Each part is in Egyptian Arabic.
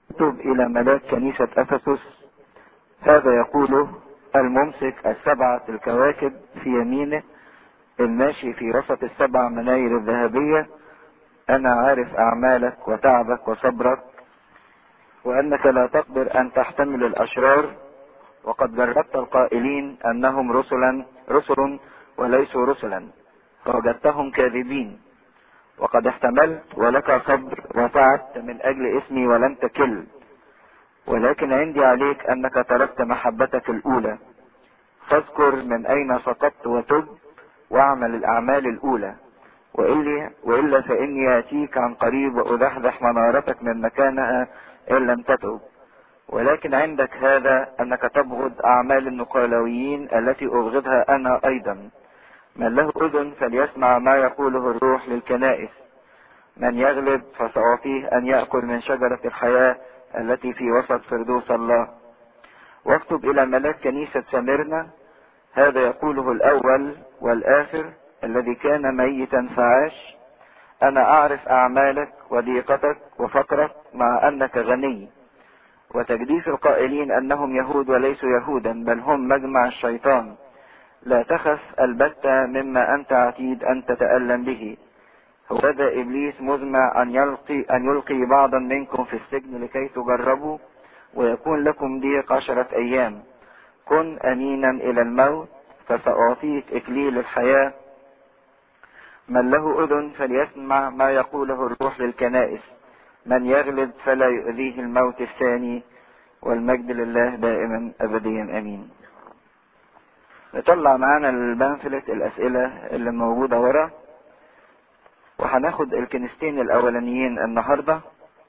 مكتوب إلى ملاك كنيسة أفسس هذا يقوله الممسك السبعة الكواكب في يمينه الماشي في وسط السبع مناير الذهبية أنا عارف أعمالك وتعبك وصبرك وأنك لا تقدر أن تحتمل الأشرار وقد جربت القائلين أنهم رسلا رسل وليسوا رسلا فوجدتهم كاذبين وقد احتملت ولك صبر وتعبت من اجل اسمي ولم تكل ولكن عندي عليك انك تركت محبتك الاولى فاذكر من اين سقطت وتب واعمل الاعمال الاولى وإلا, وإلا فإني آتيك عن قريب وأزحزح منارتك من مكانها إن لم تتب ولكن عندك هذا أنك تبغض أعمال النقالويين التي أبغضها أنا أيضا من له أذن فليسمع ما يقوله الروح للكنائس من يغلب فسأعطيه أن يأكل من شجرة الحياة التي في وسط فردوس الله واكتب إلى ملاك كنيسة سميرنا هذا يقوله الأول والآخر الذي كان ميتا فعاش أنا أعرف أعمالك وضيقتك وفقرك مع أنك غني وتجديف القائلين أنهم يهود وليسوا يهودا بل هم مجمع الشيطان لا تخف البتة مما أنت عتيد أن تتألم به هذا إبليس مزمع أن يلقي, أن يلقي بعضا منكم في السجن لكي تجربوا ويكون لكم ضيق عشرة أيام كن أمينا إلى الموت فسأعطيك إكليل الحياة من له أذن فليسمع ما يقوله الروح للكنائس من يغلب فلا يؤذيه الموت الثاني والمجد لله دائما أبديا أمين نطلع معانا البنفلت الأسئلة اللي موجودة ورا وهناخد الكنيستين الأولانيين النهاردة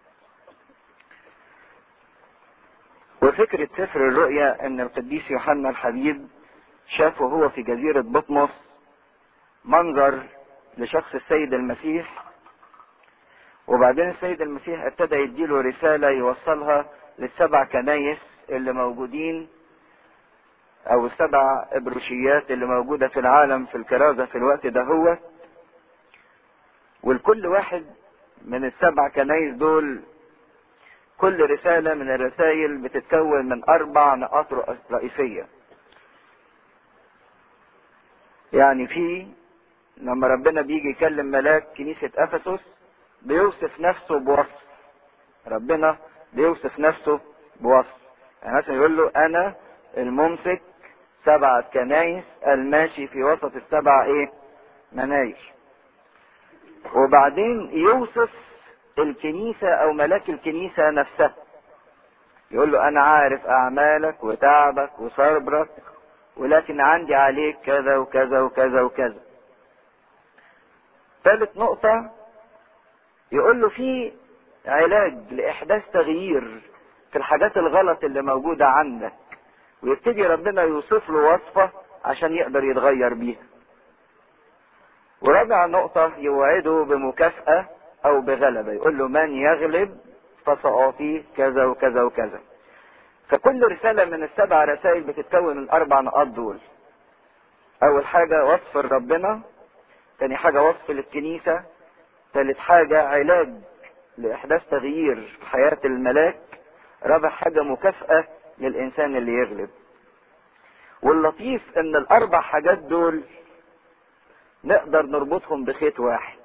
وفكرة سفر الرؤيا ان القديس يوحنا الحبيب شاف وهو في جزيرة بطمس منظر لشخص السيد المسيح وبعدين السيد المسيح ابتدى يديله رسالة يوصلها للسبع كنايس اللي موجودين او السبع ابروشيات اللي موجودة في العالم في الكرازة في الوقت ده هو والكل واحد من السبع كنايس دول كل رسالة من الرسائل بتتكون من اربع نقاط رئيسية يعني في لما ربنا بيجي يكلم ملاك كنيسة افسس بيوصف نفسه بوصف ربنا بيوصف نفسه بوصف يعني مثلا يقول له انا الممسك سبعة كنايس الماشي في وسط السبع ايه مناير وبعدين يوصف الكنيسة او ملاك الكنيسة نفسها يقول له انا عارف اعمالك وتعبك وصبرك ولكن عندي عليك كذا وكذا وكذا وكذا ثالث نقطة يقول له في علاج لإحداث تغيير في الحاجات الغلط اللي موجودة عندك ويبتدي ربنا يوصف له وصفة عشان يقدر يتغير بيها ورابع نقطة يوعده بمكافأة أو بغلبة يقول له من يغلب فسأعطيه كذا وكذا وكذا فكل رسالة من السبع رسائل بتتكون من الأربع نقاط دول أول حاجة وصف ربنا تاني حاجة وصف للكنيسة تالت حاجة علاج لإحداث تغيير في حياة الملاك رابع حاجة مكافأة للإنسان اللي يغلب واللطيف إن الأربع حاجات دول نقدر نربطهم بخيط واحد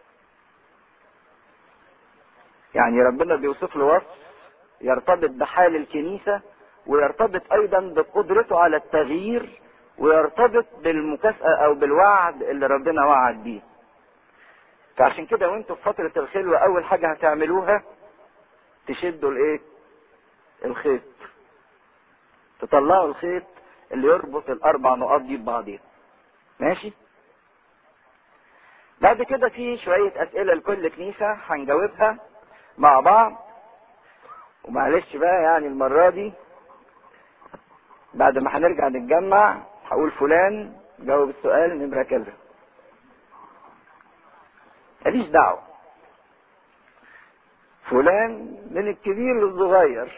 يعني ربنا بيوصف له وصف يرتبط بحال الكنيسة ويرتبط أيضا بقدرته على التغيير ويرتبط بالمكافأة أو بالوعد اللي ربنا وعد بيه فعشان كده وانتوا في فترة الخلوة أول حاجة هتعملوها تشدوا الإيه؟ الخيط تطلعوا الخيط اللي يربط الأربع نقاط دي ببعضيها ماشي؟ بعد كده في شوية أسئلة لكل كنيسة هنجاوبها مع بعض ومعلش بقى يعني المرة دي بعد ما هنرجع نتجمع هقول فلان جاوب السؤال نمرة كذا ماليش دعوة فلان من الكبير للصغير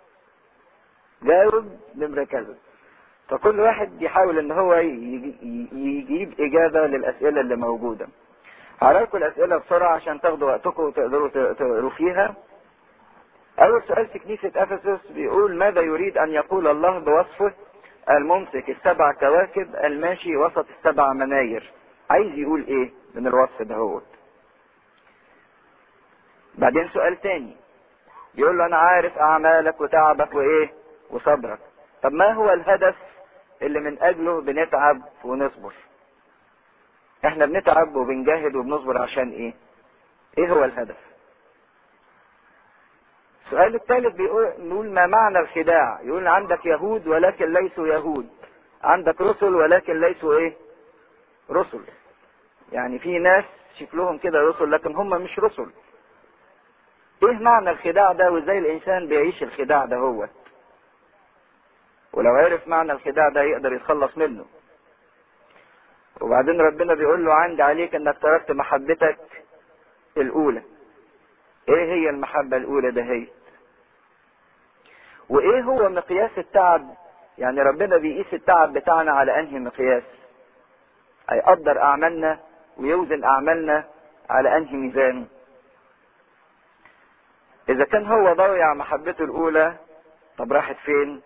جاوب نمرة كذا فكل واحد يحاول ان هو يجيب اجابة للاسئلة اللي موجودة هقرا الاسئلة بسرعة عشان تاخدوا وقتكم وتقدروا تقروا فيها اول سؤال في كنيسة افسس بيقول ماذا يريد ان يقول الله بوصفه الممسك السبع كواكب الماشي وسط السبع مناير عايز يقول ايه من الوصف دهوت بعدين سؤال تاني يقول له انا عارف اعمالك وتعبك وايه وصبرك طب ما هو الهدف اللي من اجله بنتعب ونصبر احنا بنتعب وبنجاهد وبنصبر عشان ايه ايه هو الهدف السؤال الثالث بيقول نقول ما معنى الخداع يقول عندك يهود ولكن ليسوا يهود عندك رسل ولكن ليسوا ايه رسل يعني في ناس شكلهم كده رسل لكن هم مش رسل ايه معنى الخداع ده وازاي الانسان بيعيش الخداع ده هو ولو عرف معنى الخداع ده يقدر يتخلص منه وبعدين ربنا بيقول له عندي عليك انك تركت محبتك الاولى ايه هي المحبة الاولى ده هي وايه هو مقياس التعب يعني ربنا بيقيس التعب بتاعنا على انهي مقياس هيقدر اعمالنا ويوزن اعمالنا على انهي ميزان اذا كان هو ضيع محبته الاولى طب راحت فين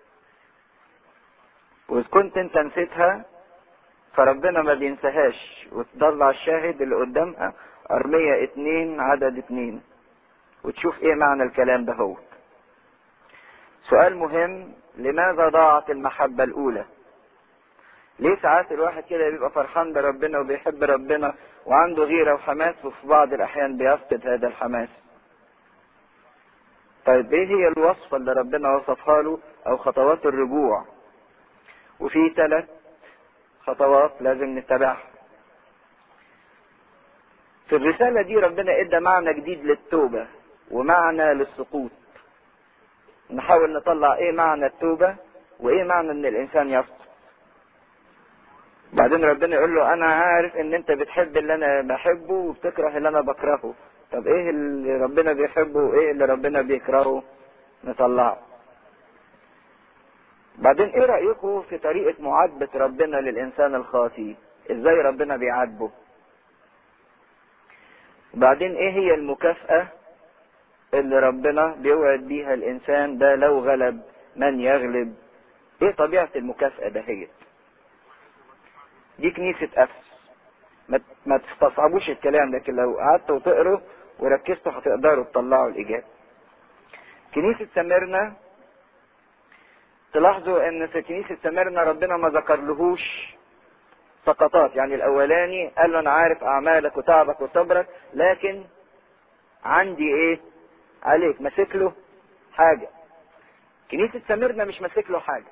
واذا كنت انت نسيتها فربنا ما بينساهاش وتطلع الشاهد اللي قدامها ارمية اتنين عدد اتنين وتشوف ايه معنى الكلام ده هو سؤال مهم لماذا ضاعت المحبة الاولى ليه ساعات الواحد كده بيبقى فرحان بربنا وبيحب ربنا وعنده غيرة وحماس وفي بعض الاحيان بيفقد هذا الحماس طيب ايه هي الوصفة اللي ربنا وصفها له او خطوات الرجوع وفي ثلاث خطوات لازم نتبعها في الرسالة دي ربنا ادى معنى جديد للتوبة ومعنى للسقوط نحاول نطلع ايه معنى التوبة وايه معنى ان الانسان يسقط بعدين ربنا يقول له انا عارف ان انت بتحب اللي انا بحبه وبتكره اللي انا بكرهه طب ايه اللي ربنا بيحبه وايه اللي ربنا بيكرهه نطلعه بعدين ايه رأيكم في طريقة معاتبة ربنا للانسان الخاطي ازاي ربنا بيعاتبه بعدين ايه هي المكافأة اللي ربنا بيوعد بيها الانسان ده لو غلب من يغلب ايه طبيعة المكافأة دهيت دي كنيسة افس ما ما تستصعبوش الكلام لكن لو قعدتوا وتقروا وركزتوا هتقدروا تطلعوا الاجابة كنيسة سميرنا تلاحظوا ان في كنيسة سميرنا ربنا ما ذكرلهوش سقطات يعني الاولاني قال له انا عارف اعمالك وتعبك وصبرك لكن عندي ايه عليك ماسك له حاجة كنيسة سميرنا مش ماسك له حاجة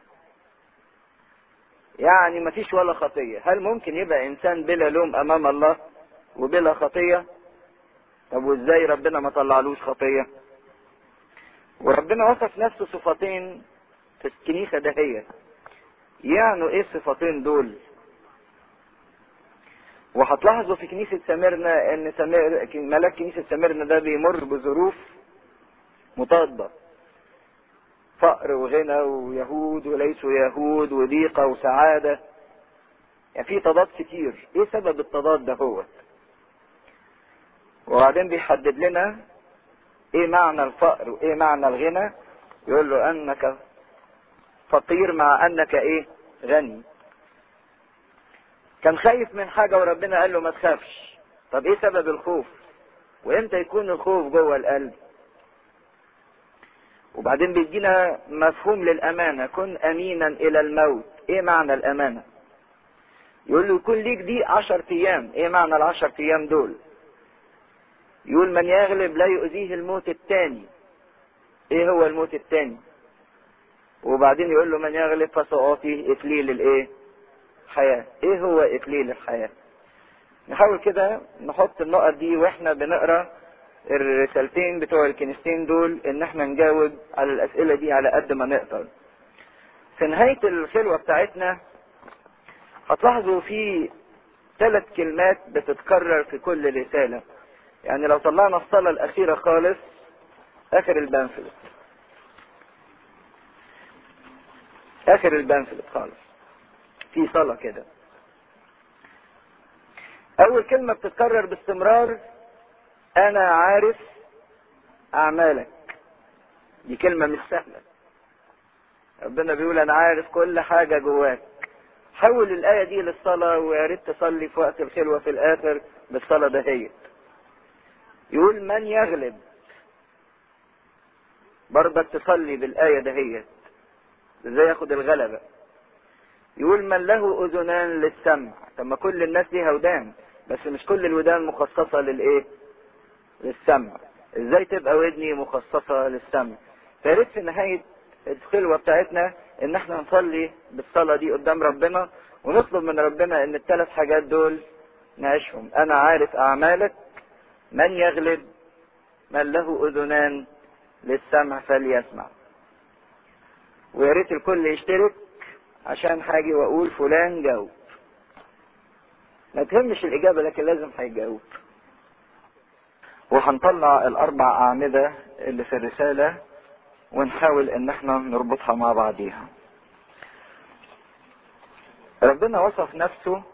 يعني ما فيش ولا خطية هل ممكن يبقى انسان بلا لوم امام الله وبلا خطية طب وازاي ربنا ما طلعلوش خطية وربنا وصف نفسه صفتين في الكنيسة دهية يعني ايه الصفتين دول وهتلاحظوا في كنيسة سميرنا ان سمير ملاك كنيسة سميرنا ده بيمر بظروف مضادة فقر وغنى ويهود وليسوا يهود وضيقة وسعادة يعني في تضاد كتير ايه سبب التضاد ده هو وبعدين بيحدد لنا ايه معنى الفقر وايه معنى الغنى يقول له انك فقير مع انك ايه غني كان خايف من حاجة وربنا قال له ما تخافش طب ايه سبب الخوف وامتى يكون الخوف جوه القلب وبعدين بيدينا مفهوم للامانة كن امينا الى الموت ايه معنى الامانة يقول له يكون ليك دي عشر ايام ايه معنى العشر ايام دول يقول من يغلب لا يؤذيه الموت الثاني ايه هو الموت الثاني وبعدين يقول له من يغلب فسأعطيه اكليل الايه حياة ايه هو اكليل الحياة نحاول كده نحط النقط دي واحنا بنقرا الرسالتين بتوع الكنيستين دول ان احنا نجاوب على الاسئلة دي على قد ما نقدر في نهاية الخلوة بتاعتنا هتلاحظوا في ثلاث كلمات بتتكرر في كل رسالة يعني لو طلعنا الصلاة الأخيرة خالص آخر البنفلت آخر البنفلت خالص في صلاة كده أول كلمة بتتكرر باستمرار أنا عارف أعمالك دي كلمة مش سهلة ربنا بيقول انا عارف كل حاجة جواك حول الآية دي للصلاة ويا ريت تصلي في وقت الخلوة في الآخر بالصلاة دهيت يقول من يغلب برضك تصلي بالآية دهيت ازاي ياخد الغلبة يقول من له أذنان للسمع طب ما كل الناس ليها ودان بس مش كل الودان مخصصة للإيه؟ للسمع ازاي تبقى ودني مخصصة للسمع فياريت في نهاية الخلوة بتاعتنا ان احنا نصلي بالصلاة دي قدام ربنا ونطلب من ربنا ان الثلاث حاجات دول نعيشهم انا عارف اعمالك من يغلب من له اذنان للسمع فليسمع ويا ريت الكل يشترك عشان هاجي واقول فلان جاوب ما تهمش الاجابه لكن لازم هيجاوب وهنطلع الاربع اعمده اللي في الرساله ونحاول ان احنا نربطها مع بعضيها ربنا وصف نفسه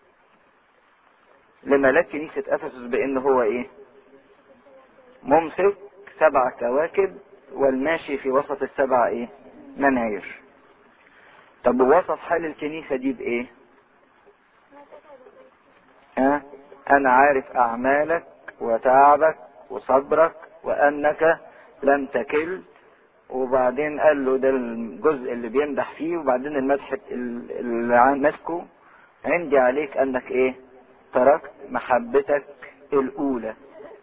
لملاك كنيسة افسس بان هو ايه ممسك سبع كواكب والماشي في وسط السبع ايه مناير طب ووصف حال الكنيسة دي بايه ها انا عارف اعمالك وتعبك وصبرك وانك لم تكل وبعدين قال له ده الجزء اللي بيمدح فيه وبعدين المدح اللي ماسكه عندي عليك انك ايه تركت محبتك الاولى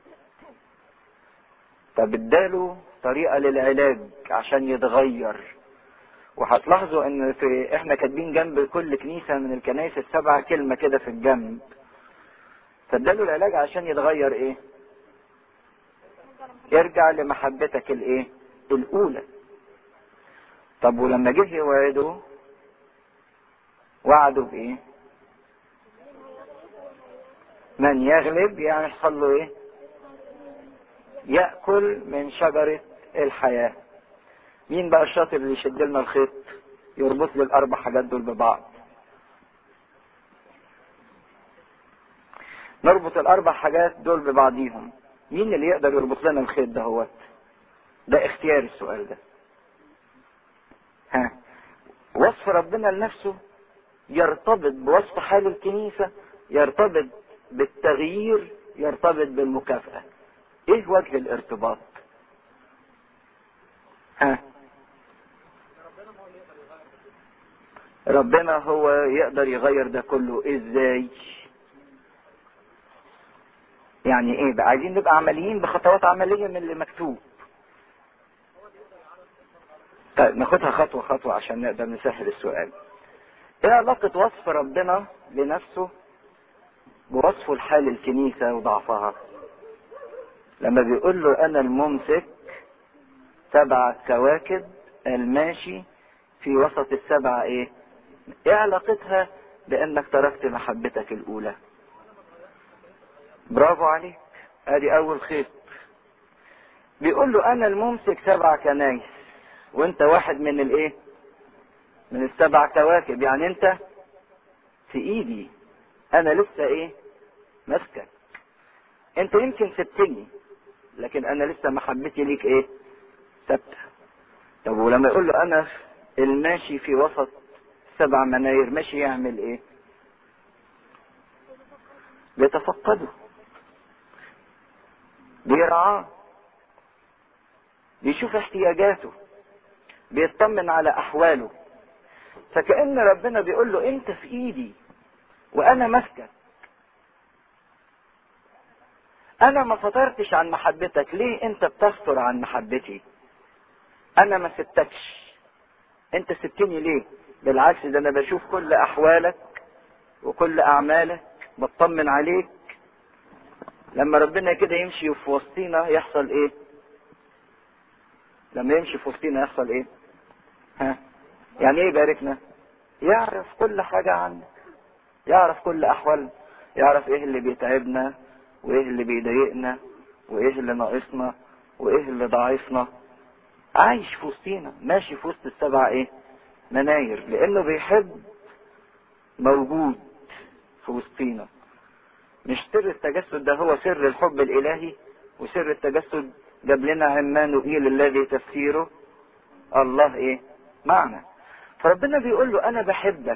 طب اداله طريقه للعلاج عشان يتغير وهتلاحظوا ان في احنا كاتبين جنب كل كنيسه من الكنائس السبعه كلمه كده في الجنب فاداله العلاج عشان يتغير ايه يرجع لمحبتك الايه الاولى طب ولما جه يوعده وعده بايه من يغلب يعني يحصل له ايه ياكل من شجره الحياه مين بقى الشاطر اللي يشد لنا الخيط يربط لي الاربع حاجات دول ببعض نربط الاربع حاجات دول ببعضيهم مين اللي يقدر يربط لنا الخيط ده هو ده اختيار السؤال ده ها وصف ربنا لنفسه يرتبط بوصف حال الكنيسة يرتبط بالتغيير يرتبط بالمكافأة ايه وجه الارتباط ها ربنا هو يقدر يغير ده كله ازاي يعني ايه بقى عايزين نبقى عمليين بخطوات عملية من اللي مكتوب طيب ناخدها خطوة خطوة عشان نقدر نسهل السؤال ايه علاقة وصف ربنا لنفسه بوصفه لحال الكنيسة وضعفها لما بيقول له انا الممسك سبع كواكب الماشي في وسط السبعة ايه ايه علاقتها بانك تركت محبتك الاولى برافو عليك ادي اول خيط بيقول له انا الممسك سبع كنايس وانت واحد من الايه من السبع كواكب يعني انت في ايدي انا لسه ايه ماسكك انت يمكن سبتني لكن انا لسه محبتي ليك ايه ثابته طب ولما يقول له انا الماشي في وسط سبع مناير ماشي يعمل ايه بيتفقده بيرعاه بيشوف احتياجاته بيطمن على احواله فكأن ربنا بيقول له انت في ايدي وانا ماسكك انا ما فطرتش عن محبتك ليه انت بتفطر عن محبتي انا ما سبتكش انت سبتني ليه بالعكس ده انا بشوف كل احوالك وكل اعمالك بطمن عليك لما ربنا كده يمشي في وسطينا يحصل ايه لما يمشي في وسطينا يحصل ايه ها يعني ايه يباركنا يعرف كل حاجة عنك يعرف كل احوالنا يعرف ايه اللي بيتعبنا وايه اللي بيضايقنا وايه اللي ناقصنا وايه اللي ضعيفنا عايش في وسطينا ماشي في وسط السبع ايه مناير لانه بيحب موجود في وسطينا مش سر التجسد ده هو سر الحب الالهي وسر التجسد جاب لنا عمانوئيل الذي تفسيره الله ايه معنا فربنا بيقول له انا بحبك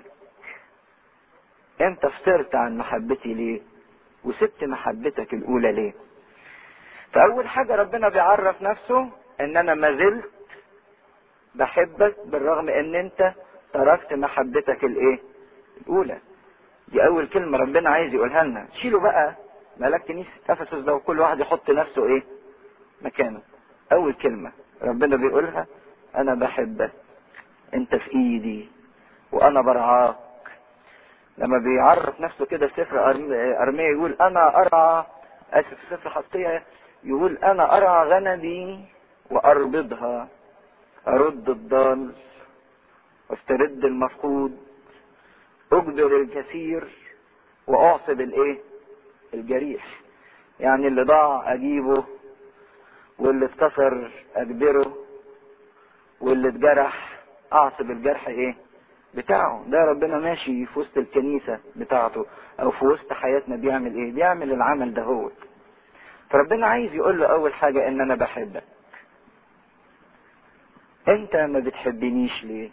انت فطرت عن محبتي ليه وسبت محبتك الاولى ليه فاول حاجة ربنا بيعرف نفسه ان انا ما زلت بحبك بالرغم ان انت تركت محبتك الايه الاولى دي اول كلمة ربنا عايز يقولها لنا شيلوا بقى ملاك كنيسة افسس ده وكل واحد يحط نفسه ايه مكانه اول كلمة ربنا بيقولها انا بحبك انت في ايدي وانا برعاك لما بيعرف نفسه كده في سفر ارميا يقول انا ارعى اسف في سفر حقيقة يقول انا ارعى غنمي واربضها ارد الضال واسترد المفقود اجبر الكثير واعصب الايه الجريح يعني اللي ضاع اجيبه واللي اتكسر اجبره واللي اتجرح اعصب الجرح ايه بتاعه ده ربنا ماشي في وسط الكنيسة بتاعته او في وسط حياتنا بيعمل ايه بيعمل العمل ده هو فربنا عايز يقول له اول حاجة ان انا بحبك انت ما بتحبنيش ليه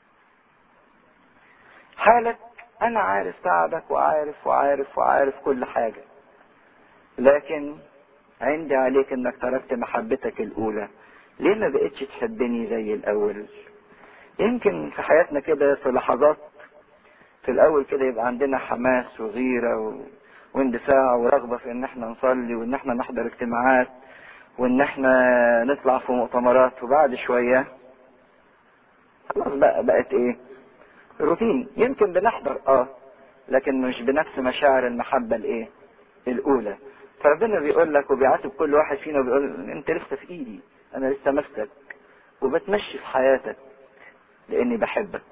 حالك انا عارف تعبك وعارف وعارف وعارف كل حاجة لكن عندي عليك انك تركت محبتك الاولى ليه ما بقتش تحبني زي الاول يمكن في حياتنا كده في لحظات في الاول كده يبقى عندنا حماس وغيرة و... واندفاع ورغبة في ان احنا نصلي وان احنا نحضر اجتماعات وان احنا نطلع في مؤتمرات وبعد شوية خلاص بقى بقت ايه روتين يمكن بنحضر اه لكن مش بنفس مشاعر المحبة الايه الاولى فربنا بيقول لك وبيعاتب كل واحد فينا وبيقول انت لسه في ايدي انا لسه ماسكك وبتمشي في حياتك لاني بحبك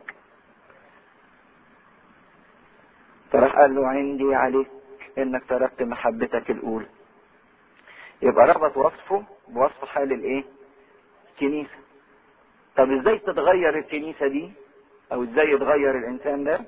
فراح قال له عندي عليك انك تركت محبتك الاولى يبقى ربط وصفه بوصف حال الايه الكنيسة طب ازاي تتغير الكنيسة دي او ازاي يتغير الانسان ده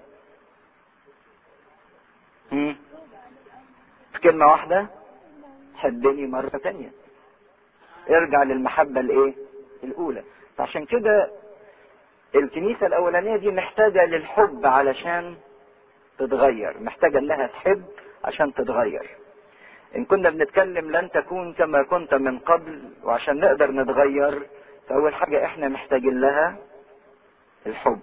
هم؟ في كلمة واحدة حبني مرة تانية ارجع للمحبة الايه الاولى فعشان كده الكنيسة الاولانية دي محتاجة للحب علشان تتغير محتاجة انها تحب عشان تتغير ان كنا بنتكلم لن تكون كما كنت من قبل وعشان نقدر نتغير فاول حاجة احنا محتاجين لها الحب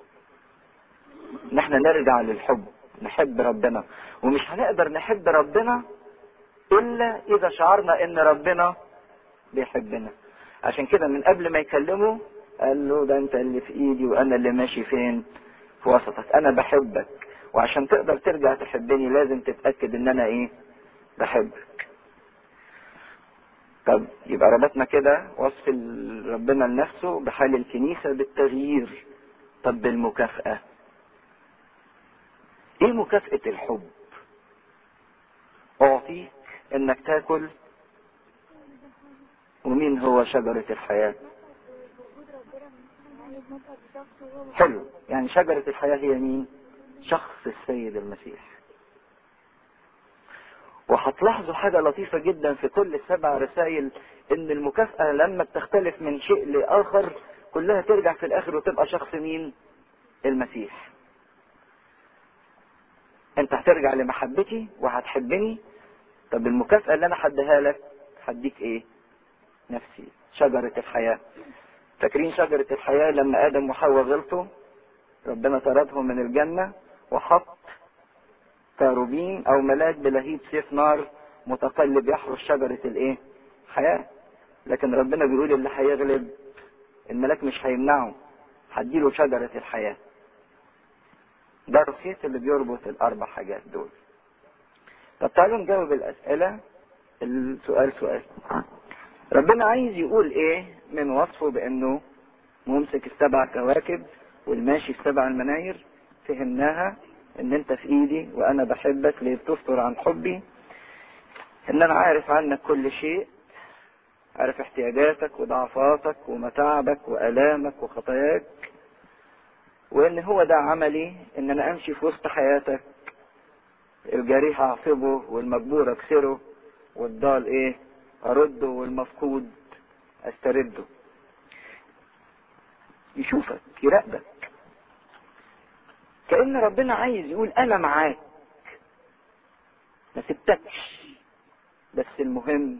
ان احنا نرجع للحب نحب ربنا ومش هنقدر نحب ربنا الا اذا شعرنا ان ربنا بيحبنا عشان كده من قبل ما يكلمه قال له ده انت اللي في ايدي وانا اللي ماشي فين في وسطك انا بحبك وعشان تقدر ترجع تحبني لازم تتأكد ان انا ايه بحبك طب يبقى ربطنا كده وصف ربنا لنفسه بحال الكنيسة بالتغيير طب بالمكافأة ايه مكافأة الحب اعطيك انك تاكل ومين هو شجرة الحياة حلو يعني شجرة الحياة هي مين شخص السيد المسيح وهتلاحظوا حاجة لطيفة جدا في كل السبع رسائل ان المكافأة لما بتختلف من شيء لآخر كلها ترجع في الاخر وتبقى شخص مين المسيح انت هترجع لمحبتي وهتحبني طب المكافأة اللي انا هديها لك هديك ايه نفسي شجرة الحياة فاكرين شجرة الحياة لما ادم وحواء غلطوا ربنا طردهم من الجنة وحط كاروبين او ملاك بلهيب سيف نار متقلب يحرس شجرة الايه حياة لكن ربنا بيقول اللي هيغلب الملاك مش هيمنعه هديله شجرة الحياة ده الرصيص اللي بيربط الاربع حاجات دول طب تعالوا نجاوب الاسئلة السؤال سؤال ربنا عايز يقول ايه من وصفه بانه ممسك السبع كواكب والماشي في سبع المناير فهمناها ان انت في ايدي وانا بحبك ليه بتستر عن حبي ان انا عارف عنك كل شيء عارف احتياجاتك وضعفاتك ومتاعبك والامك وخطاياك وان هو ده عملي ان انا امشي في وسط حياتك الجريح اعصبه والمجبور اكسره والضال ايه ارده والمفقود استرده يشوفك يراقبك كأن ربنا عايز يقول انا معاك ما سبتكش بس المهم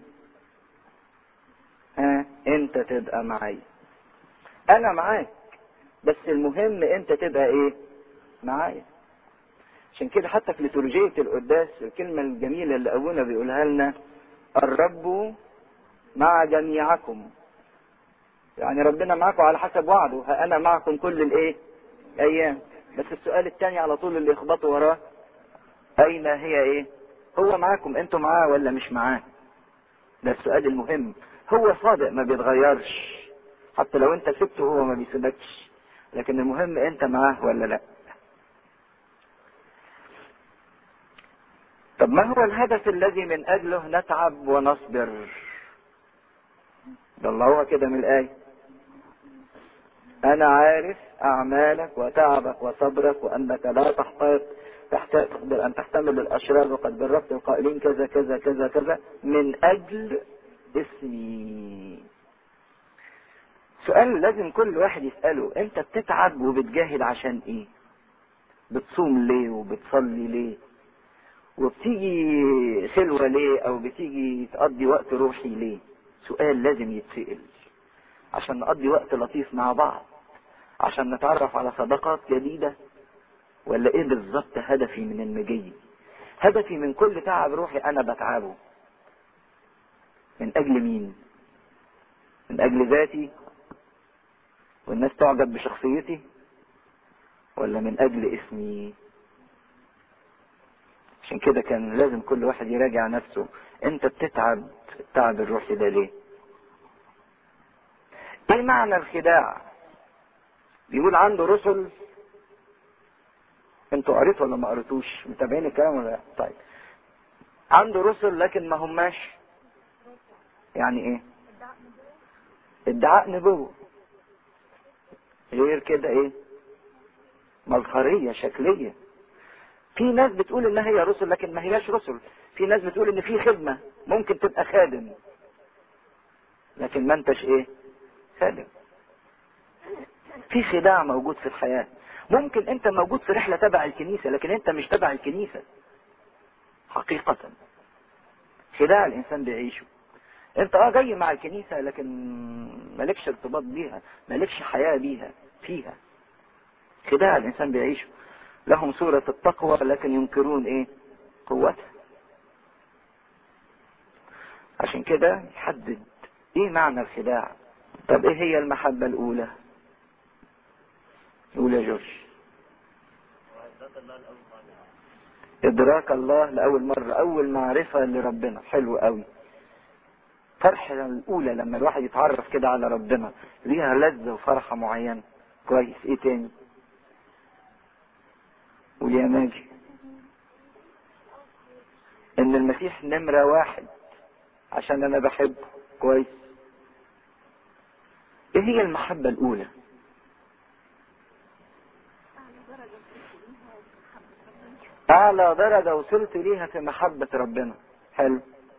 ها انت تبقى معايا انا معاك بس المهم انت تبقى ايه معايا عشان كده حتى في ليتورجية القداس الكلمة الجميلة اللي ابونا بيقولها لنا الرب مع جميعكم يعني ربنا معاكم على حسب وعده ها انا معكم كل الايه ايام بس السؤال الثاني على طول اللي يخبطوا وراه اين هي ايه هو معاكم انتوا معاه ولا مش معاه ده السؤال المهم هو صادق ما بيتغيرش حتى لو انت سبته هو ما بيسيبكش لكن المهم انت معاه ولا لا طب ما هو الهدف الذي من اجله نتعب ونصبر ده الله هو كده من الايه انا عارف اعمالك وتعبك وصبرك وانك لا تحتاج تحتاج تقدر ان تحتمل الاشرار وقد جربت القائلين كذا كذا كذا كذا من اجل اسمي سؤال لازم كل واحد يسأله انت بتتعب وبتجاهد عشان ايه بتصوم ليه وبتصلي ليه وبتيجي خلوة ليه او بتيجي تقضي وقت روحي ليه سؤال لازم يتسأل عشان نقضي وقت لطيف مع بعض عشان نتعرف على صداقات جديدة ولا ايه بالظبط هدفي من المجي هدفي من كل تعب روحي انا بتعبه من اجل مين من اجل ذاتي والناس تعجب بشخصيتي ولا من اجل اسمي عشان كده كان لازم كل واحد يراجع نفسه انت بتتعب التعب الروحي ده ليه ايه معنى الخداع بيقول عنده رسل انتوا قريتوا ولا ما قريتوش متابعين الكلام ولا لا طيب عنده رسل لكن ما هماش يعني ايه ادعاء نبوة غير كده ايه مظهرية شكلية في ناس بتقول ان هي رسل لكن ما هياش رسل في ناس بتقول ان في خدمة ممكن تبقى خادم لكن ما انتش ايه خادم في خداع موجود في الحياة ممكن انت موجود في رحلة تبع الكنيسة لكن انت مش تبع الكنيسة حقيقة خداع الانسان بيعيشه انت اه جاي مع الكنيسة لكن مالكش ارتباط بيها مالكش حياة بيها فيها خداع الانسان بيعيشه لهم صورة التقوى لكن ينكرون ايه قوتها عشان كده يحدد ايه معنى الخداع طب ايه هي المحبة الاولى قول يا جورج ادراك الله لاول مرة اول معرفة لربنا حلو قوي فرحة الاولى لما الواحد يتعرف كده على ربنا ليها لذة وفرحة معينة كويس ايه تاني قول يا ماجي ان المسيح نمرة واحد عشان انا بحبه كويس ايه هي المحبة الاولى اعلى درجة وصلت ليها في محبة ربنا حلو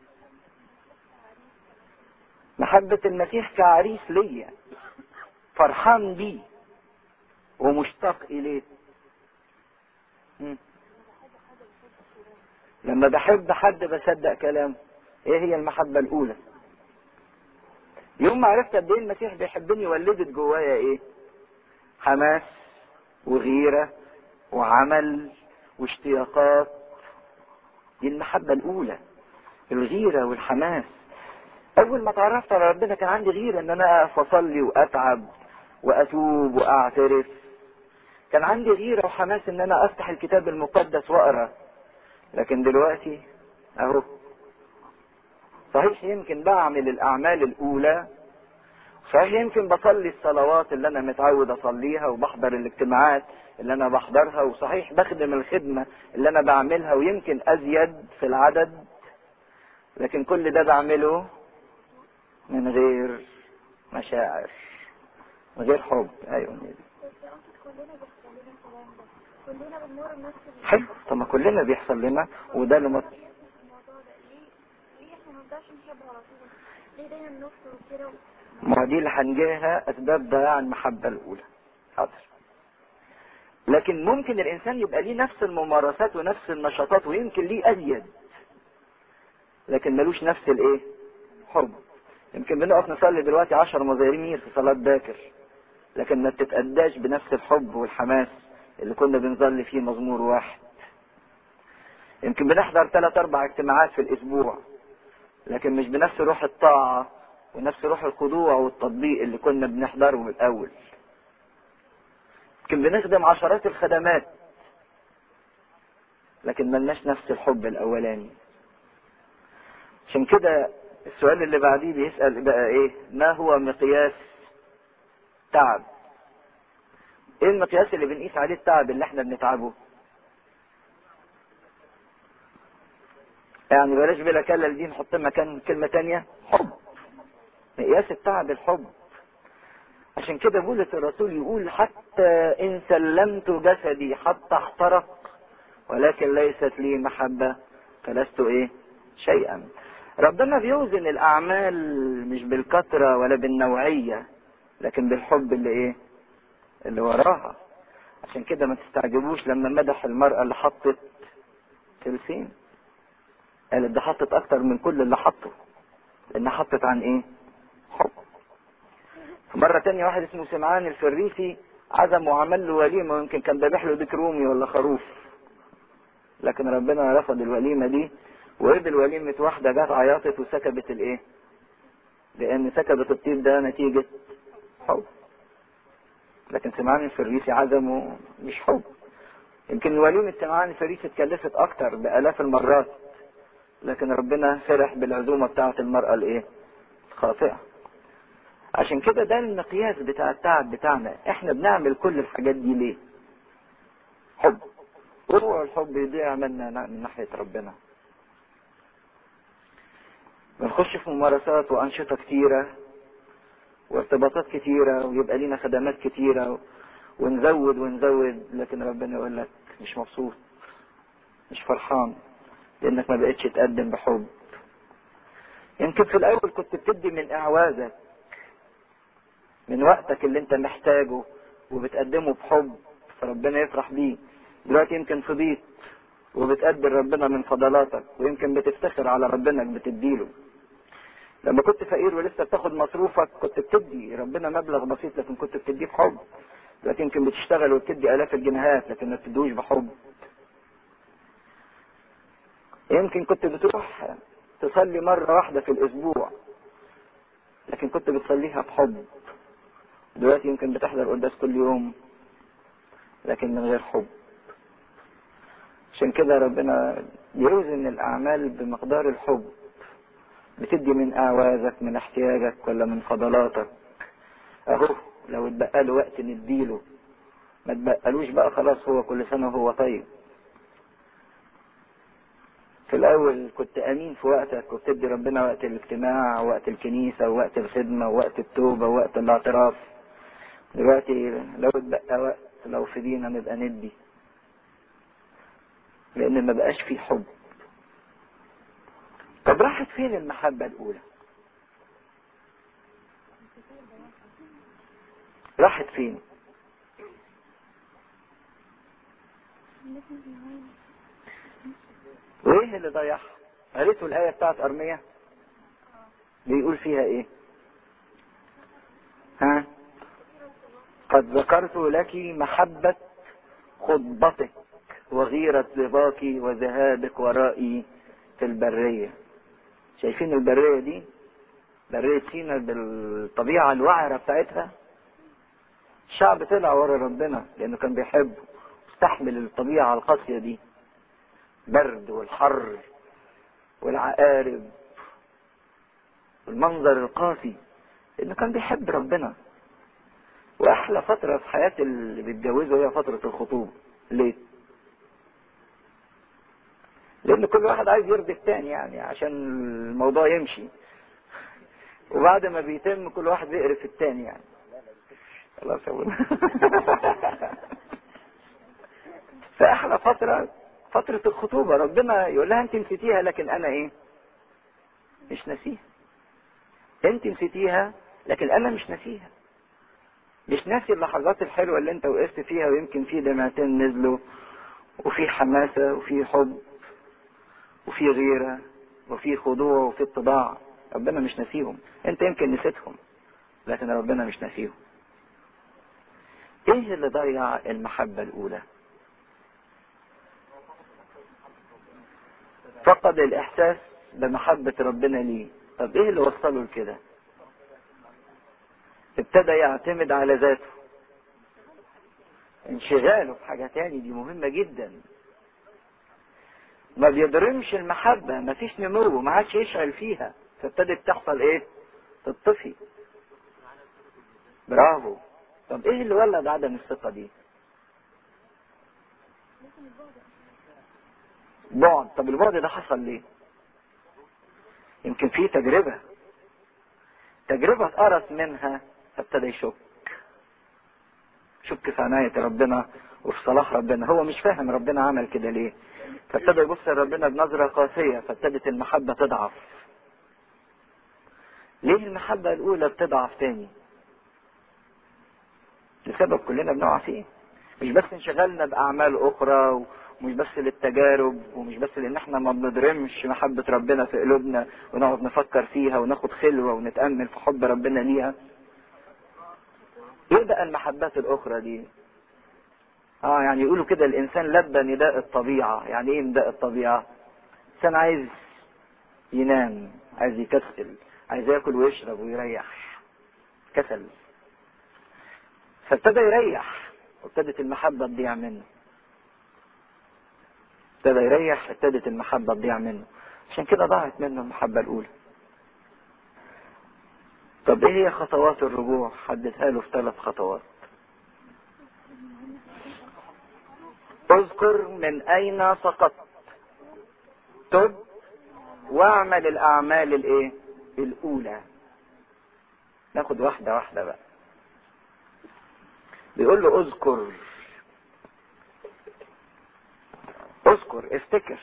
محبة المسيح كعريس ليا فرحان بيه ومشتاق اليه مم. لما بحب حد بصدق كلامه ايه هي المحبة الاولى يوم ما عرفت قد ايه المسيح بيحبني ولدت جوايا ايه حماس وغيرة وعمل واشتياقات دي المحبة الاولى الغيرة والحماس اول ما تعرفت على ربنا كان عندي غيرة ان انا اقف واصلي واتعب واتوب واعترف كان عندي غيرة وحماس ان انا افتح الكتاب المقدس واقرا لكن دلوقتي اهو صحيح يمكن بعمل الاعمال الاولى صحيح يمكن بصلي الصلوات اللي انا متعود اصليها وبحضر الاجتماعات اللي انا بحضرها وصحيح بخدم الخدمة اللي انا بعملها ويمكن ازيد في العدد لكن كل ده بعمله من غير مشاعر من غير حب ايوه كلنا بنمر بنفس حلو طب ما كلنا بيحصل لنا وده اللي مط... الموضوع ده ليه ليه احنا ما نقدرش نحب على طول ليه دايما نفطر وكده ما دي اللي هنجيها اسباب ضياع المحبة الاولى حاضر لكن ممكن الانسان يبقى ليه نفس الممارسات ونفس النشاطات ويمكن ليه ازيد لكن ملوش نفس الايه حب يمكن بنقف نصلي دلوقتي عشر مزامير في صلاة باكر لكن ما بتتأداش بنفس الحب والحماس اللي كنا بنصلي فيه مزمور واحد يمكن بنحضر ثلاث اربع اجتماعات في الاسبوع لكن مش بنفس روح الطاعة ونفس روح الخضوع والتطبيق اللي كنا بنحضره من الاول يمكن بنخدم عشرات الخدمات لكن ملناش نفس الحب الاولاني عشان كده السؤال اللي بعديه بيسأل بقى ايه ما هو مقياس تعب ايه المقياس اللي بنقيس عليه التعب اللي احنا بنتعبه يعني بلاش بلا كلل دي نحط مكان كلمة تانية حب مقياس التعب الحب عشان كده بولس الرسول يقول حتى ان سلمت جسدي حتى احترق ولكن ليست لي محبة فلست ايه شيئا ربنا بيوزن الاعمال مش بالكثرة ولا بالنوعية لكن بالحب اللي ايه اللي وراها عشان كده ما تستعجبوش لما مدح المرأة اللي حطت تلسين قالت ده حطت اكتر من كل اللي حطه لان حطت عن ايه حب مرة تانية واحد اسمه سمعان الفريسي عزم وعمل له وليمة ويمكن كان ذابح له ديك رومي ولا خروف لكن ربنا رفض الوليمة دي وقبل وليمة واحدة جت عيطت وسكبت الايه لان سكبت الطيب ده نتيجة حب لكن سمعان الفريسي عزمه مش حب يمكن وليمة سمعان الفريسي اتكلفت اكتر بالاف المرات لكن ربنا فرح بالعزومة بتاعة المرأة الايه الخاطئة عشان كده ده المقياس بتاع التعب بتاعنا احنا بنعمل كل الحاجات دي ليه حب وهو الحب يضيع منا من ناحية ربنا بنخش في ممارسات وأنشطة كتيرة وارتباطات كتيرة ويبقى لينا خدمات كتيرة ونزود ونزود لكن ربنا يقول لك مش مبسوط مش فرحان لانك ما بقتش تقدم بحب يمكن في الاول كنت بتدي من اعوازك من وقتك اللي انت محتاجه وبتقدمه بحب فربنا يفرح بيه دلوقتي يمكن فضيت وبتقدر ربنا من فضلاتك ويمكن بتفتخر على ربنا انك بتديله لما كنت فقير ولسه بتاخد مصروفك كنت بتدي ربنا مبلغ بسيط لكن كنت بتديه بحب دلوقتي يمكن بتشتغل وبتدي الاف الجنيهات لكن ما بتدوش بحب يمكن كنت بتروح تصلي مرة واحدة في الأسبوع لكن كنت بتصليها بحب دلوقتي يمكن بتحضر قداس كل يوم لكن من غير حب عشان كده ربنا يوزن الأعمال بمقدار الحب بتدي من أعوازك من احتياجك ولا من فضلاتك أهو لو اتبقى له وقت نديله ما تبقالوش بقى خلاص هو كل سنة وهو طيب في الاول كنت امين في وقتك وبتدي ربنا وقت الاجتماع ووقت الكنيسة ووقت الخدمة ووقت التوبة ووقت الاعتراف دلوقتي لو اتبقى وقت لو في دينا نبقى ندي لان ما بقاش في حب طب راحت فين المحبة الاولى راحت فين وايه اللي ضيعها قريتوا الايه بتاعت ارميا بيقول فيها ايه ها قد ذكرت لك محبة خطبتك وغيرة رضاك وذهابك ورائي في البرية شايفين البرية دي برية سينا بالطبيعة الوعرة بتاعتها الشعب طلع ورا ربنا لانه كان بيحبه استحمل الطبيعة القاسية دي برد والحر والعقارب والمنظر القاسي لانه كان بيحب ربنا واحلى فترة في حياة اللي بيتجوزوا هي فترة الخطوبة ليه؟ لان كل واحد عايز يرضي التاني يعني عشان الموضوع يمشي وبعد ما بيتم كل واحد بيقرف التاني يعني خلاص فاحلى فترة فترة الخطوبة ربنا يقول لها انت نسيتيها لكن انا ايه مش نسيها انت نسيتيها لكن انا مش ناسيها مش ناسي اللحظات الحلوة اللي انت وقفت فيها ويمكن في دمعتين نزلوا وفي حماسة وفي حب وفي غيرة وفي خضوع وفي اتضاع ربنا مش ناسيهم انت يمكن نسيتهم لكن ربنا مش ناسيهم ايه اللي ضيع المحبة الاولى فقد الاحساس بمحبة ربنا ليه طب ايه اللي وصله لكده ابتدى يعتمد على ذاته انشغاله في حاجة تاني دي مهمة جدا ما بيضرمش المحبة ما فيش نمو ما عادش يشعل فيها فابتدت تحصل ايه تطفي برافو طب ايه اللي ولد عدم الثقة دي بعد طب البعد ده حصل ليه يمكن في تجربة تجربة اتقرص منها فابتدى يشك شك في عناية ربنا وفي صلاح ربنا هو مش فاهم ربنا عمل كده ليه فابتدى يبص لربنا بنظرة قاسية فابتدت المحبة تضعف ليه المحبة الأولى بتضعف تاني لسبب كلنا بنقع فيه مش بس انشغلنا بأعمال أخرى ومش بس للتجارب ومش بس لأن احنا ما بنضرمش محبة ربنا في قلوبنا ونقعد نفكر فيها وناخد خلوة ونتأمل في حب ربنا ليها ايه بقى المحبات الأخرى دي اه يعني يقولوا كده الإنسان لبى نداء الطبيعة يعني ايه نداء الطبيعة الإنسان عايز ينام عايز يكسل عايز ياكل ويشرب ويريح كسل فابتدى يريح وابتدت المحبة تضيع منه ابتدى يريح ابتدت المحبة تضيع منه عشان كده ضاعت منه المحبة الأولى طب ايه هي خطوات الرجوع حددها له في ثلاث خطوات اذكر من اين سقطت تب واعمل الاعمال الايه الاولى ناخد واحدة واحدة بقى بيقول له اذكر اذكر افتكر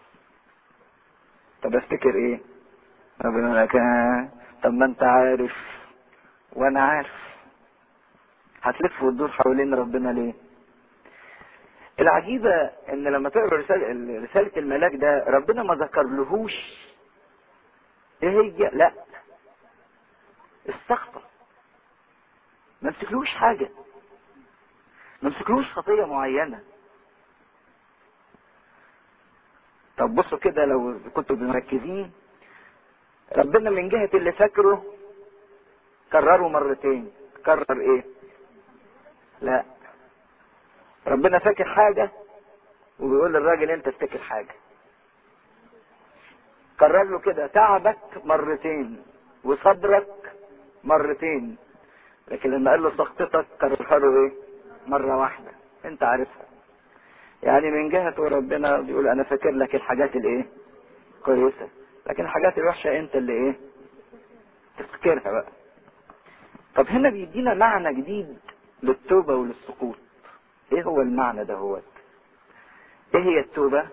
طب افتكر ايه ربنا لك طب ما انت عارف وانا عارف هتلف وتدور حوالين ربنا ليه العجيبة ان لما تقرا رسالة, رسالة الملاك ده ربنا ما ذكرلهوش ايه هي لا السخطة ما مسكلوش حاجة ما مسكلوش خطية معينة طب بصوا كده لو كنتوا مركزين ربنا من جهة اللي فاكره كرره مرتين كرر ايه لا ربنا فاكر حاجة وبيقول للراجل انت افتكر حاجة كرر له كده تعبك مرتين وصبرك مرتين لكن لما قال له سخطتك كررها له ايه مرة واحدة انت عارفها يعني من جهة ربنا بيقول انا فاكر لك الحاجات الايه كويسة لكن الحاجات الوحشة انت اللي ايه تفتكرها بقى طب هنا بيدينا معنى جديد للتوبة وللسقوط ايه هو المعنى ده هو ايه هي التوبة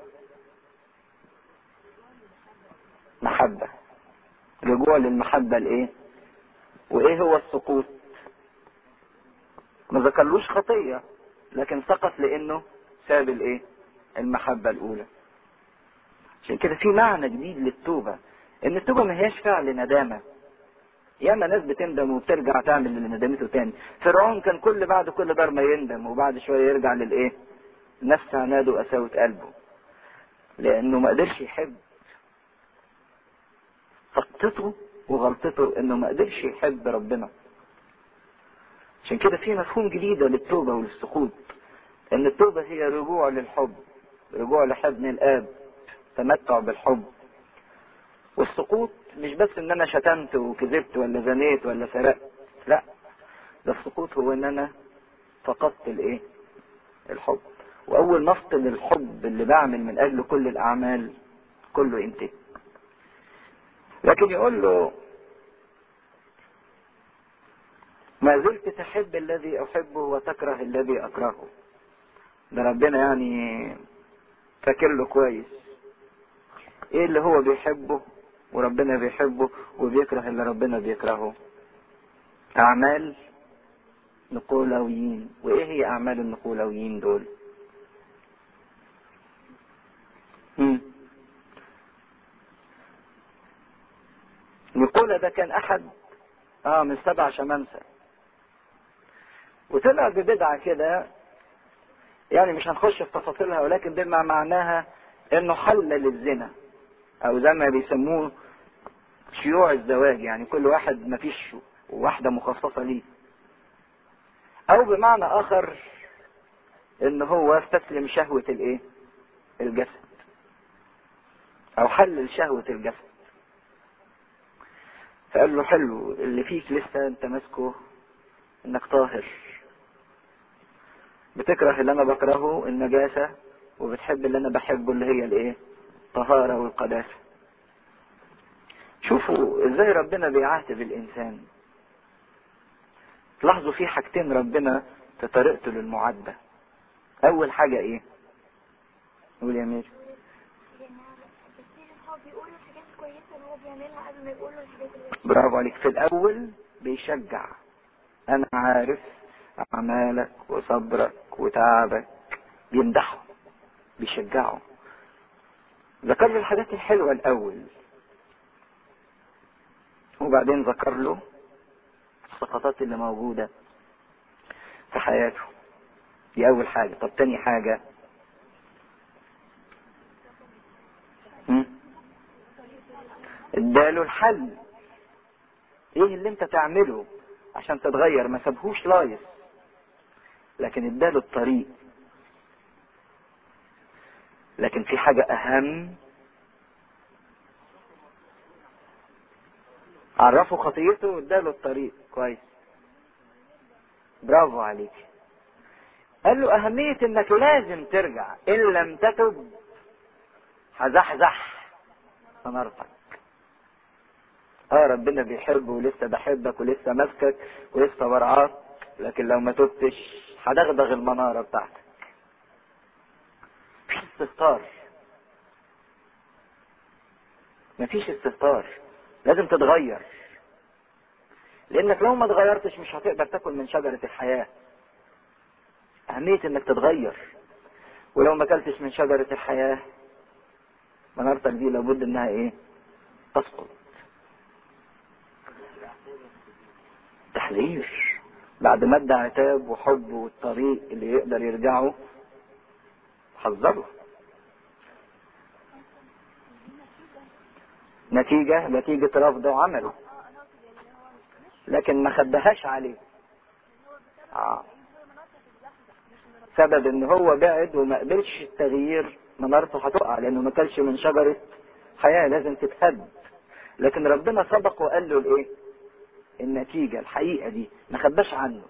محبة رجوع للمحبة الايه وايه هو السقوط ما ذكرلوش خطية لكن سقط لانه ساب الايه المحبة الاولى عشان كده في معنى جديد للتوبة ان التوبة ما هياش فعل ندامة ياما ناس بتندم وبترجع تعمل اللي ندمته تاني فرعون كان كل بعد كل ضربة يندم وبعد شوية يرجع للايه نفس عناده وقساوة قلبه لانه ما قدرش يحب سقطته وغلطته انه ما قدرش يحب ربنا عشان كده في مفهوم جديدة للتوبة وللسقوط ان التوبة هي رجوع للحب رجوع لحضن الاب تمتع بالحب والسقوط مش بس ان انا شتمت وكذبت ولا زنيت ولا سرقت لا ده السقوط هو ان انا فقدت الايه الحب واول ما افقد الحب اللي بعمل من اجل كل الاعمال كله ينتهي لكن يقول له ما زلت تحب الذي احبه وتكره الذي اكرهه ده ربنا يعني فاكر له كويس ايه اللي هو بيحبه وربنا بيحبه وبيكره اللي ربنا بيكرهه اعمال نقولويين وايه هي اعمال النقولويين دول مم. نقولة ده كان احد اه من سبع شمامسة وطلع ببدعة كده يعني مش هنخش في تفاصيلها ولكن بما معناها انه حلل الزنا او زي ما بيسموه شيوع الزواج يعني كل واحد مفيش واحدة مخصصة ليه او بمعنى اخر ان هو استسلم شهوة الايه الجسد او حلل شهوة الجسد فقال له حلو اللي فيك لسه انت ماسكه انك طاهر بتكره اللي انا بكرهه النجاسة وبتحب اللي انا بحبه اللي هي الايه الطهارة والقداسة شوفوا ازاي ربنا بيعاتب الانسان تلاحظوا في حاجتين ربنا في طريقته للمعاتبة اول حاجة ايه قول يا مير يعني بس هو بيقول الحاجات الكويسة اللي هو بيعملها قبل ما يقول الحاجات اللي برافو عليك في الاول بيشجع انا عارف اعمالك وصبرك وتعبك بيمدحه بيشجعه ذكر له الحاجات الحلوة الاول وبعدين ذكر له السقطات اللي موجودة في حياته دي اول حاجة طب تاني حاجة هم؟ اداله الحل ايه اللي انت تعمله عشان تتغير ما سابهوش لايص لكن اداله الطريق لكن في حاجة اهم عرفه خطيته واداله الطريق كويس برافو عليك قال له اهمية انك لازم ترجع ان لم تتب هزحزح منارتك اه ربنا بيحبه ولسه بحبك ولسه ماسكك ولسه برعاك لكن لو ما تبتش هدغدغ المنارة بتاعتك مفيش استهتار مفيش استهتار لازم تتغير لانك لو ما اتغيرتش مش هتقدر تاكل من شجرة الحياة اهمية انك تتغير ولو ما اكلتش من شجرة الحياة منارتك دي لابد انها ايه تسقط تحذير بعد ما ادى عتاب وحب والطريق اللي يقدر يرجعه حذره نتيجة نتيجة رفضه عمله لكن ما خبهاش عليه آه. سبب ان هو بعد وما قبلش التغيير منارته هتقع لانه ما كلش من شجرة حياة لازم تتهد لكن ربنا سبق وقال له الايه النتيجة الحقيقة دي ما خباش عنه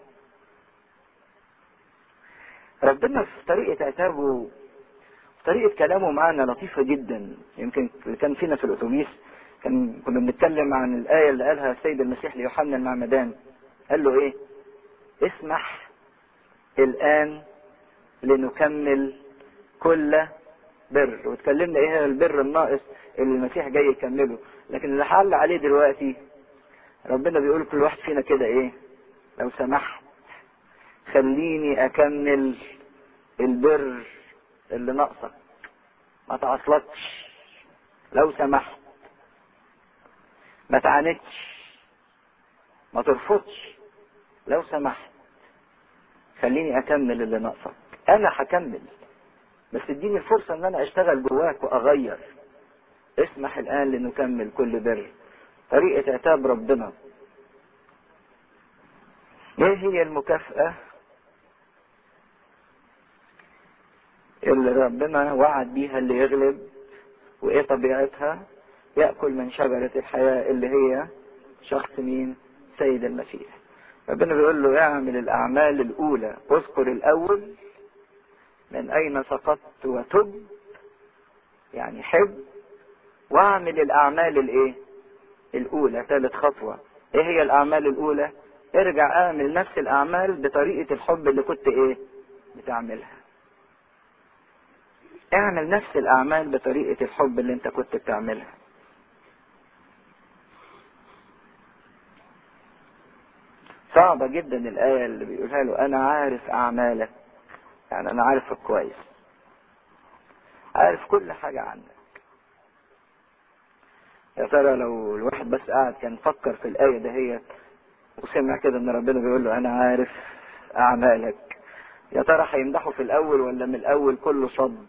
ربنا في طريقة عتابه في طريقة كلامه معنا لطيفة جدا يمكن كان فينا في الأتوبيس كان كنا بنتكلم عن الآية اللي قالها السيد المسيح ليوحنا المعمدان قال له إيه؟ اسمح الآن لنكمل كل بر واتكلمنا ايه هو البر الناقص اللي المسيح جاي يكمله لكن اللي حل عليه دلوقتي ربنا بيقول كل واحد فينا كده ايه لو سمحت خليني اكمل البر اللي ناقصك ما تعصلكش لو سمحت ما تعاندش ما ترفضش لو سمحت خليني اكمل اللي ناقصك انا هكمل بس اديني الفرصة ان انا اشتغل جواك واغير اسمح الان لنكمل كل بر طريقة عتاب ربنا ايه هي المكافأة اللي ربنا وعد بيها اللي يغلب وايه طبيعتها يأكل من شجرة الحياة اللي هي شخص مين سيد المسيح ربنا بيقول له اعمل الاعمال الاولى اذكر الاول من اين سقطت وتب يعني حب واعمل الاعمال الايه الاولى ثالث خطوة ايه هي الاعمال الاولى ارجع اعمل نفس الاعمال بطريقة الحب اللي كنت ايه بتعملها اعمل نفس الاعمال بطريقة الحب اللي انت كنت بتعملها صعبة جدا الآية اللي بيقولها له أنا عارف أعمالك يعني أنا عارفك كويس عارف كل حاجة عنك يا ترى لو الواحد بس قاعد كان فكر في الآية دهيت وسمع كده إن ربنا بيقول له أنا عارف أعمالك يا ترى هيمدحه في الأول ولا من الأول كله صد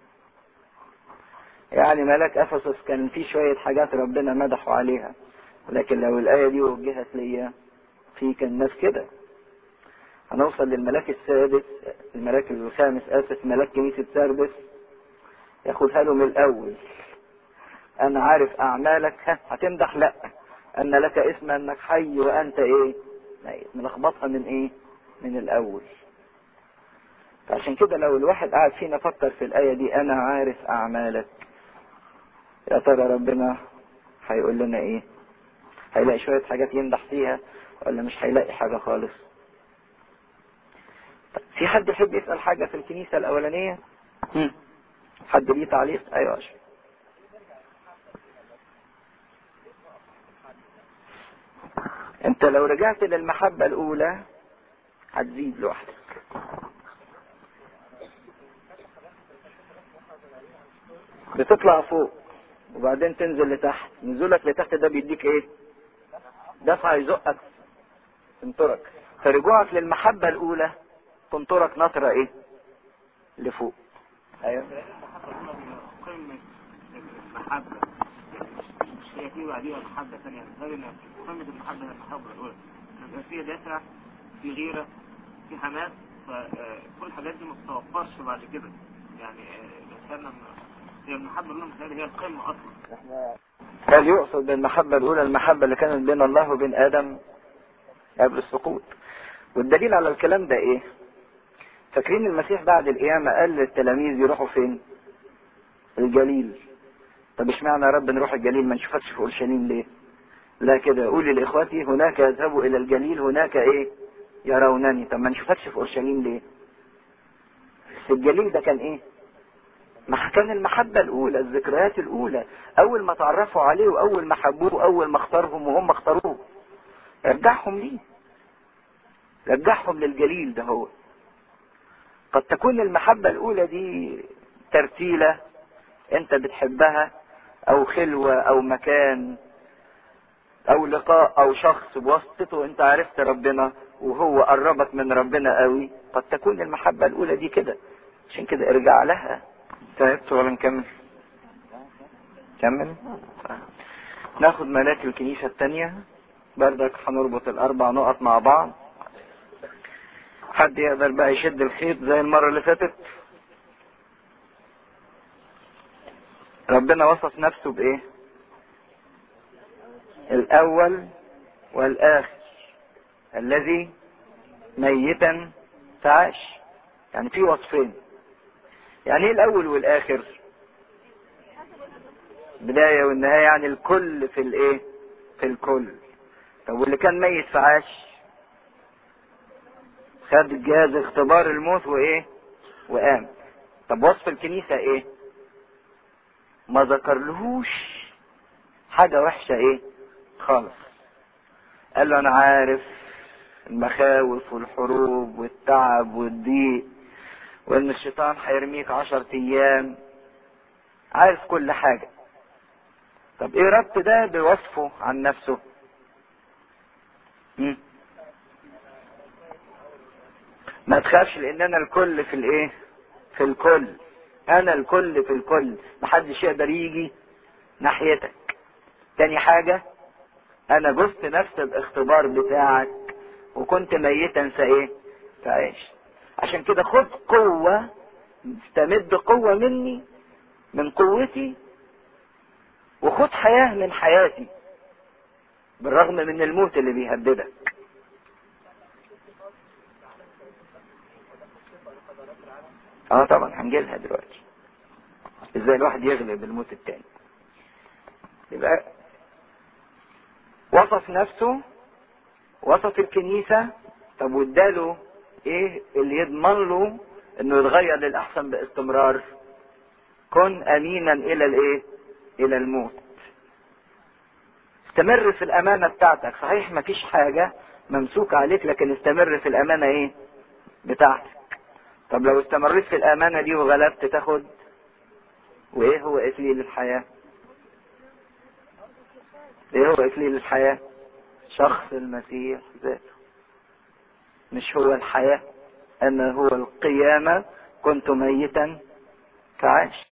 يعني ملاك أفسس كان في شوية حاجات ربنا مدحوا عليها لكن لو الآية دي وجهت ليا في كان ناس كده هنوصل للملاك السادس الملاك الخامس اسف ملاك كنيسة سردس ياخدها له من الاول انا عارف اعمالك ها هتمدح لا ان لك اسم انك حي وانت ايه ملخبطها من ايه من الاول فعشان كده لو الواحد قاعد فينا فكر في الايه دي انا عارف اعمالك يا ترى ربنا هيقول لنا ايه هيلاقي شويه حاجات يمدح فيها ولا مش هيلاقي حاجه خالص في حد يحب يسأل حاجة في الكنيسة الأولانية؟ هم. حد ليه تعليق؟ أيوة أشهر. أنت لو رجعت للمحبة الأولى هتزيد لوحدك. بتطلع فوق وبعدين تنزل لتحت، نزولك لتحت ده بيديك إيه؟ دفع يزقك تنطرك، فرجوعك للمحبة الأولى تنطرك نطرة ايه لفوق ايوه قمة المحبة مش هي في بعديها محبة ثانية غير ان قمة المحبة هي المحبة الأولى يبقى في دافع في غيرة في حماس فكل الحاجات دي ما تتوفرش بعد كده يعني الإنسان لما هي المحبة الأولى مثلا هي القمة أصلا هل يقصد بالمحبة الأولى المحبة اللي كانت بين الله وبين آدم قبل السقوط والدليل على الكلام ده إيه؟ فاكرين المسيح بعد القيامة قال للتلاميذ يروحوا فين؟ الجليل. طب اشمعنى يا رب نروح الجليل ما نشوفكش في اورشليم ليه؟ لا كده قولي لاخواتي هناك يذهبوا الى الجليل هناك ايه؟ يرونني طب ما نشوفكش في اورشليم ليه؟ في الجليل ده كان ايه؟ ما كان المحبة الأولى الذكريات الأولى أول ما تعرفوا عليه وأول ما حبوه وأول ما اختارهم وهم اختاروه رجعهم ليه رجعهم للجليل ده هو قد تكون المحبة الأولى دي ترتيلة أنت بتحبها أو خلوة أو مكان أو لقاء أو شخص بواسطته أنت عرفت ربنا وهو قربك من ربنا قوي قد تكون المحبة الأولى دي كده عشان كده ارجع لها تعبت ولا نكمل؟ كمل ناخد ملاك الكنيسة التانية بردك هنربط الأربع نقط مع بعض حد يقدر بقى يشد الخيط زي المرة اللي فاتت ربنا وصف نفسه بايه الاول والاخر الذي ميتا فعاش يعني في وصفين يعني ايه الاول والاخر بداية والنهاية يعني الكل في الايه في الكل طب واللي كان ميت فعاش خد جهاز اختبار الموت وايه وقام طب وصف الكنيسة ايه ما ذكرلهوش حاجة وحشة ايه خالص قال له انا عارف المخاوف والحروب والتعب والضيق وان الشيطان هيرميك عشر ايام عارف كل حاجة طب ايه ربط ده بوصفه عن نفسه مم. ما تخافش لان انا الكل في الايه في الكل انا الكل في الكل محدش يقدر يجي ناحيتك تاني حاجة انا جزت نفس الاختبار بتاعك وكنت ميتا فايه فعيش عشان كده خد قوة استمد قوة مني من قوتي وخد حياة من حياتي بالرغم من الموت اللي بيهددك اه طبعا هنجيلها دلوقتي ازاي الواحد يغلب الموت التاني يبقى وصف نفسه وصف الكنيسة طب واداله ايه اللي يضمن له انه يتغير للاحسن باستمرار كن امينا الى الايه الى الموت استمر في الامانة بتاعتك صحيح مفيش حاجة ممسوك عليك لكن استمر في الامانة ايه بتاعتك طب لو استمريت في الامانة دي وغلبت تاخد وايه هو اكليل الحياة ايه هو اكليل الحياة شخص المسيح ذاته مش هو الحياة اما هو القيامة كنت ميتا فعاش